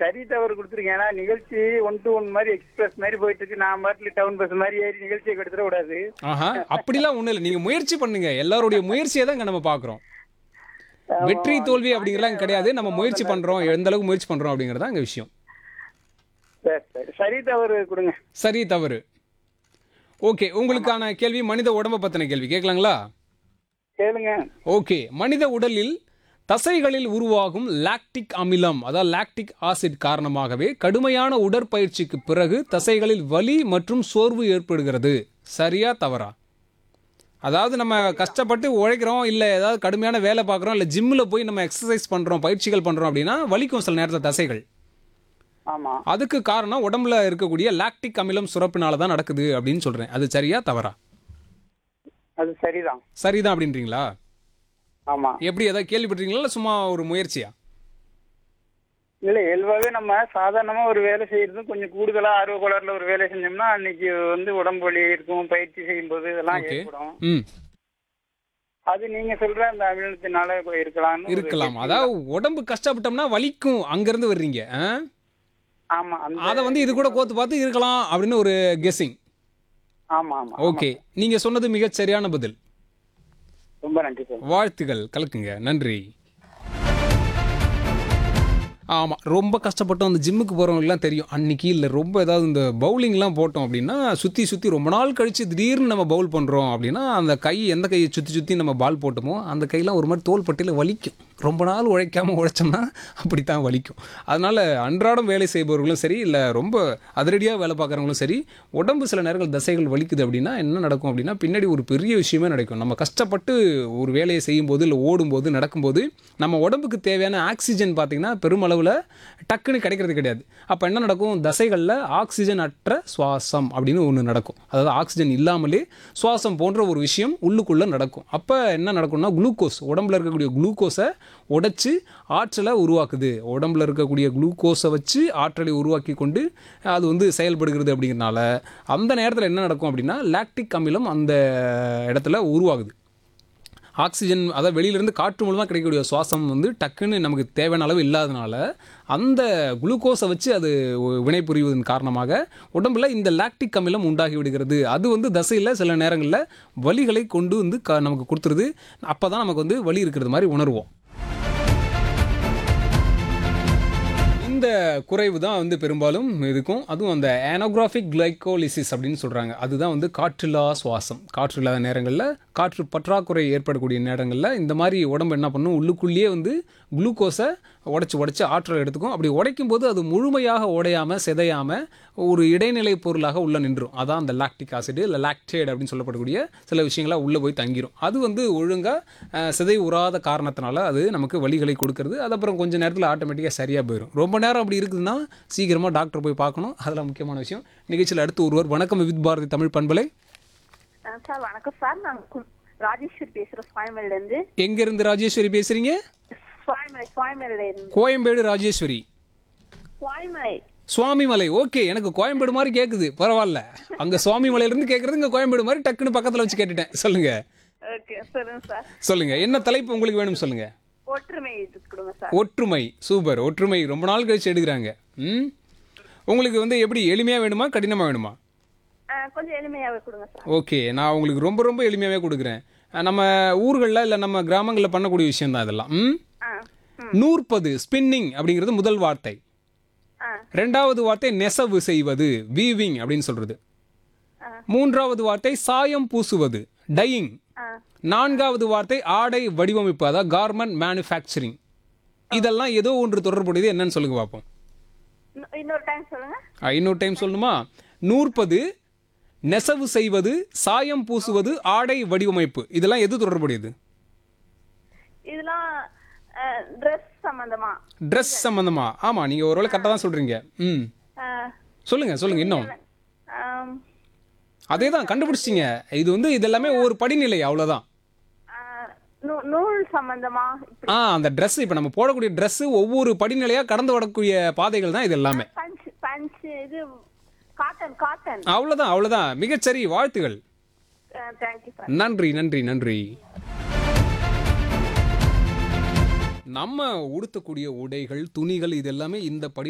சரி தவறு கொடுத்துருக்கேன் ஏன்னா நிகழ்ச்சி ஒன் டு ஒன் மாதிரி எக்ஸ்பிரஸ் மாதிரி போயிட்டு இருக்கு நான் பாட்டுல டவுன் பஸ் மாதிரி ஏறி நிகழ்ச்சியை கெடுத்துட கூடாது ஆஹா அப்படிலாம் ஒண்ணும் இல்லை நீங்க முயற்சி பண்ணுங்க எல்லாருடைய முயற்சியை தான் இங்க நம்ம பாக்குறோம் வெற்றி தோல்வி அப்படிங்கிறலாம் இங்க கிடையாது நம்ம முயற்சி பண்றோம் எந்த அளவுக்கு முயற்சி பண்றோம் அப்படிங்கறது தான் இங்க விஷயம் சரி சரி சரி தவறு கொடுங்க சரி தவறு ஓகே உங்களுக்கான கேள்வி மனித உடம்ப பத்தின கேள்வி கேட்கலாங்களா கேளுங்க ஓகே மனித உடலில் தசைகளில் உருவாகும் லாக்டிக் அமிலம் அதாவது லாக்டிக் ஆசிட் காரணமாகவே கடுமையான உடற்பயிற்சிக்கு பிறகு தசைகளில் வலி மற்றும் சோர்வு ஏற்படுகிறது சரியா தவறா அதாவது நம்ம கஷ்டப்பட்டு உழைக்கிறோம் இல்லை ஏதாவது கடுமையான வேலை பார்க்குறோம் இல்லை ஜிம்மில் போய் நம்ம எக்ஸசைஸ் பண்ணுறோம் பயிற்சிகள் பண்ணுறோம் அப்படின்னா வலிக்கும் சில நேரத்தில் தசைகள் ஆமா அதுக்கு காரணம் உடம்புல இருக்கக்கூடிய லாக்டிக் அமிலம் சுரப்பினால தான் நடக்குது அப்படின்னு சொல்கிறேன் அது சரியா தவறா அது சரிதான் சரிதான் அப்படின்றீங்களா ஆமா எப்படி ஏதாவது கேள்விப்பட்டீங்களா இல்லை சும்மா ஒரு முயற்சியா இல்ல இயல்பாவே நம்ம சாதாரணமா ஒரு வேலை செய்யறது கொஞ்சம் கூடுதலா ஆர்வ கோளாறுல ஒரு வேலை செஞ்சோம்னா அன்னைக்கு வந்து உடம்பு வலி இருக்கும் பயிற்சி செய்யும் போது இதெல்லாம் ஓகே ஏற்படும் ம் அது நீங்க சொல்ற அந்த அமிலத்தினால இருக்கலாம்னு ஒரு இருக்கலாம் கேள்வி. அதாவது உடம்பு கஷ்டப்பட்டோம்னா வலிக்கும் அங்கிருந்து வர்றீங்க ஆ? ஆமா அந்த அதை வந்து இது கூட கோத்து பார்த்து இருக்கலாம் அப்படின்னு ஒரு கெஸ்ஸிங் ஆமா ஆமா ஓகே நீங்க சொன்னது மிகச் சரியான பதில் ரொம்ப நன்றி சார் வாழ்த்துகள் கலக்குங்க நன்றி ஆமாம் ரொம்ப கஷ்டப்பட்டோம் அந்த ஜிம்முக்கு போகிறவங்களுக்குலாம் தெரியும் அன்னைக்கு இல்லை ரொம்ப ஏதாவது இந்த பவுலிங்லாம் போட்டோம் அப்படின்னா சுற்றி சுற்றி ரொம்ப நாள் கழித்து திடீர்னு நம்ம பவுல் பண்ணுறோம் அப்படின்னா அந்த கை எந்த கையை சுற்றி சுற்றி நம்ம பால் போட்டோமோ அந்த கையெல்லாம் ஒரு மாதிரி தோல் பட்டியில் வலிக்கும் ரொம்ப நாள் உழைக்காமல் உழைச்சோம்னா அப்படித்தான் வலிக்கும் அதனால் அன்றாடம் வேலை செய்பவர்களும் சரி இல்லை ரொம்ப அதிரடியாக வேலை பார்க்குறவங்களும் சரி உடம்பு சில நேரங்கள் தசைகள் வலிக்குது அப்படின்னா என்ன நடக்கும் அப்படின்னா பின்னாடி ஒரு பெரிய விஷயமே நடக்கும் நம்ம கஷ்டப்பட்டு ஒரு வேலையை செய்யும்போது இல்லை ஓடும்போது நடக்கும்போது நம்ம உடம்புக்கு தேவையான ஆக்சிஜன் பார்த்திங்கன்னா பெருமளவில் டக்குன்னு கிடைக்கிறது கிடையாது அப்போ என்ன நடக்கும் தசைகளில் ஆக்சிஜன் அற்ற சுவாசம் அப்படின்னு ஒன்று நடக்கும் அதாவது ஆக்சிஜன் இல்லாமலே சுவாசம் போன்ற ஒரு விஷயம் உள்ளுக்குள்ளே நடக்கும் அப்போ என்ன நடக்கும்னா குளுக்கோஸ் உடம்புல இருக்கக்கூடிய குளுக்கோஸை உடைச்சு ஆற்றலை உருவாக்குது உடம்புல இருக்கக்கூடிய குளுக்கோஸை வச்சு ஆற்றலை உருவாக்கி கொண்டு அது வந்து செயல்படுகிறது அப்படிங்கிறனால அந்த நேரத்தில் என்ன நடக்கும் அப்படின்னா லாக்டிக் அமிலம் அந்த இடத்துல உருவாகுது ஆக்சிஜன் அதாவது வெளியிலேருந்து காற்று மூலமாக கிடைக்கக்கூடிய சுவாசம் வந்து டக்குன்னு நமக்கு தேவையான அளவு இல்லாதனால அந்த குளுக்கோஸை வச்சு அது வினை புரிவதன் காரணமாக உடம்புல இந்த லாக்டிக் அமிலம் உண்டாகி விடுகிறது அது வந்து தசையில் சில நேரங்களில் வலிகளை கொண்டு வந்து க நமக்கு கொடுத்துருது அப்போ தான் நமக்கு வந்து வலி இருக்கிறது மாதிரி உணர்வோம் இந்த குறைவு தான் வந்து பெரும்பாலும் இருக்கும் அதுவும் அந்த ஆனோகிராஃபிக் கிளைகோலிசிஸ் அப்படின்னு சொல்கிறாங்க அதுதான் வந்து காற்றில்லா சுவாசம் காற்று இல்லாத நேரங்களில் காற்று பற்றாக்குறை ஏற்படக்கூடிய நேரங்களில் இந்த மாதிரி உடம்பு என்ன பண்ணும் உள்ளுக்குள்ளேயே வந்து குளுக்கோஸை உடைச்சி உடைச்சி ஆற்றல் எடுத்துக்கும் அப்படி உடைக்கும் போது அது முழுமையாக உடையாமல் சிதையாமல் ஒரு இடைநிலை பொருளாக உள்ளே நின்றும் அதான் அந்த லாக்டிக் ஆசிட் இல்லை லாக்டேட் அப்படின்னு சொல்லப்படக்கூடிய சில விஷயங்களாக உள்ளே போய் தங்கிரும் அது வந்து ஒழுங்காக சிதை உறாத காரணத்தினால அது நமக்கு வலிகளை கொடுக்கறது அது அப்புறம் கொஞ்சம் நேரத்தில் ஆட்டோமேட்டிக்காக சரியாக போயிடும் ரொம்ப நேரம் அப்படி இருக்குதுன்னா சீக்கிரமாக டாக்டர் போய் பார்க்கணும் அதெல்லாம் முக்கியமான விஷயம் நிகழ்ச்சியில் அடுத்து ஒருவர் வணக்கம் வித் பாரதி தமிழ் பண்பலை ஆ, சார் வணக்கம் சார் நான் கு- ராஜேஸ்வரி பேசுறேன் சுவாமிமலையில இருந்து எங்கேருந்து ராஜேஸ்வரி பேசுகிறீங்க சுவாமிமலை சுவாமிமலையில இருந்து கோயம்பேடு ராஜேஸ்வரி சுவாமிமலை சுவாமிமலை ஓகே எனக்கு கோயம்பேடு மாதிரி கேட்குது பரவாயில்ல அங்கே சுவாமிமலையிலேருந்து கேட்குறது இங்கே கோயம்பேடு மாதிரி டக்குன்னு பக்கத்தில் வச்சு கேட்டுட்டேன் சொல்லுங்கள் ஓகே சொல்லுங்க சார் சொல்லுங்கள் என்ன தலைப்பு உங்களுக்கு வேணும் சொல்லுங்கள் ஒற்றுமை இது கொடுங்க சார் ஒற்றுமை சூப்பர் ஒற்றுமை ரொம்ப நாள் கழிச்சு எடுக்கிறாங்க ம் உங்களுக்கு வந்து எப்படி எளிமையாக வேணுமா கடினமாக வேணுமா ஆ, கொஞ்சம் எளிமையாவே கொடுங்க சார் ஓகே நான் உங்களுக்கு ரொம்ப ரொம்ப எளிமையாகவே கொடுக்குறேன் அஹ் நம்ம ஊர்களில் இல்லை நம்ம கிராமங்களில் பண்ணக்கூடிய விஷயம் தான் இதெல்லாம் ம் ஆ ம் நூற்பது ஸ்பின்னிங் அப்படிங்கிறது முதல் வார்த்தை ஆ ரெண்டாவது வார்த்தை நெசவு செய்வது வீவிங் அப்படின்னு சொல்கிறது ஆ. மூன்றாவது வார்த்தை சாயம் பூசுவது டையிங் ஆ நான்காவது வார்த்தை ஆடை வடிவமைப்பு அதாவது கார்மெண்ட் மேனுஃபேக்சரிங் இதெல்லாம் ஏதோ ஒன்று தொடர்புடையது என்னன்னு சொல்லுங்க பார்ப்போம் இன்னொ- இன்னொரு டைம் சொல்லுங்க ஆ, இன்னொரு டைம் சொல்லணுமா நூற்பது நெசவு செய்வது சாயம் பூசுவது ஆடை வடிவமைப்பு இதெல்லாம் எது தொடர்புடையது இதெல்லாம் ட்ரெஸ் சம்பந்தமா ட்ரெஸ் சம்பந்தமா ஆமா நீங்க ஒருவேளை கரெக்டாக தான் சொல்றீங்க ம் ஆ, சொல்லுங்க சொல்லுங்க இன்னும் ஆம், அதே தான் கண்டுபிடிச்சிங்க இது வந்து இது எல்லாமே ஒரு படிநிலை அவ்வளோதான் ஆ, நூ- நூல் சம்பந்தமா இப்படி ஆ அந்த Dress இப்போ நம்ம போடக்கூடிய Dress ஒவ்வொரு படிநிலையாக கடந்து வரக்கூடிய பாதைகள் தான் இது எல்லாமே பஞ்ச் பஞ்ச் இது காட்டன் காட்டன் அவ்வளோதான் அவ்வளோதான் மிகச்சரி வாழ்த்துகள் தேங்க்யூ சார் நன்றி நன்றி நன்றி நம்ம உடுத்தக்கூடிய உடைகள் துணிகள் இது எல்லாமே இந்த படி